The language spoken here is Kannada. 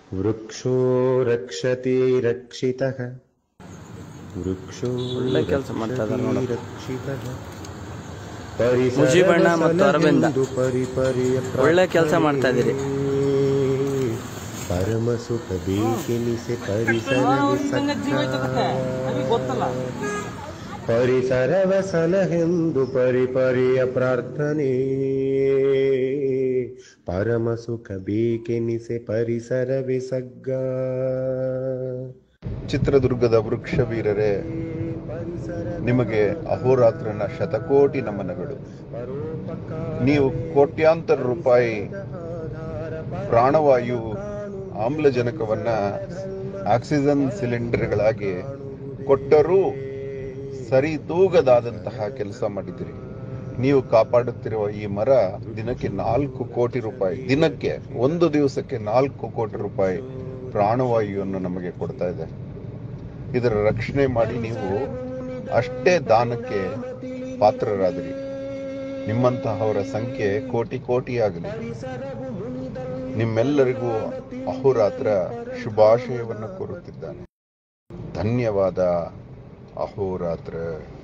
वृक्षो रक्षति रक्षितः वृक्षो ಒಳ್ಳೆ ಕೆಲ್ಸ ಮಾಡ್ತಾ ಇದಾರೆ ನೋಡು. ರಕ್ಷತಿ ರಕ್ಷಿತಃ ಮುಜೀಬಣ್ಣ ಮತ್ತು ಅರವಿಂದ. ಪರಿಸರವಸನವೆಂದು ಪರಿಪರಿಯ ಒಳ್ಳೆ ಕೆಲ್ಸ ಮಾಡ್ತಾ ಇದೀರಿ. ಪರಮ ಸುಖ ಬೇಕೆನಿಸೆ ಪರಿಸರವೇ ಸಖ. ಪರಿಸರವ ಸಲಹೆಂದು ಪರಿಪರಿಯ ಪ್ರಾರ್ಥನೆ ಪರಮ ಸುಖ ಬೇಕೆನಿಸೆ ಪರಿಸರವೇ ಸಗ್ಗ ಚಿತ್ರದುರ್ಗದ ವೃಕ್ಷ ವೀರರೇ ನಿಮಗೆ ಅಹೋರಾತ್ರನ ಶತಕೋಟಿ ನಮನಗಳು ನೀವು ಕೋಟ್ಯಾಂತರ ರೂಪಾಯಿ ಪ್ರಾಣವಾಯು ಆಮ್ಲಜನಕವನ್ನ ಆಕ್ಸಿಜನ್ ಸಿಲಿಂಡರ್ಗಳಾಗಿ ಕೊಟ್ಟರೂ ಸರಿ ತೂಗದಾದಂತಹ ಕೆಲಸ ಮಾಡಿದಿರಿ ನೀವು ಕಾಪಾಡುತ್ತಿರುವ ಈ ಮರ ದಿನಕ್ಕೆ ನಾಲ್ಕು ಕೋಟಿ ರೂಪಾಯಿ ದಿನಕ್ಕೆ ಒಂದು ದಿವಸಕ್ಕೆ ನಾಲ್ಕು ಕೋಟಿ ರೂಪಾಯಿ ಪ್ರಾಣವಾಯುವನ್ನು ನಮಗೆ ಕೊಡ್ತಾ ಇದೆ ಇದರ ರಕ್ಷಣೆ ಮಾಡಿ ನೀವು ಅಷ್ಟೇ ದಾನಕ್ಕೆ ಪಾತ್ರರಾದಿರಿ ನಿಮ್ಮಂತಹವರ ಸಂಖ್ಯೆ ಕೋಟಿ ಕೋಟಿಯಾಗಲಿ ನಿಮ್ಮೆಲ್ಲರಿಗೂ ಅಹೋರಾತ್ರ ಶುಭಾಶಯವನ್ನು ಕೋರುತ್ತಿದ್ದಾನೆ ಧನ್ಯವಾದ ಅಹೋರಾತ್ರ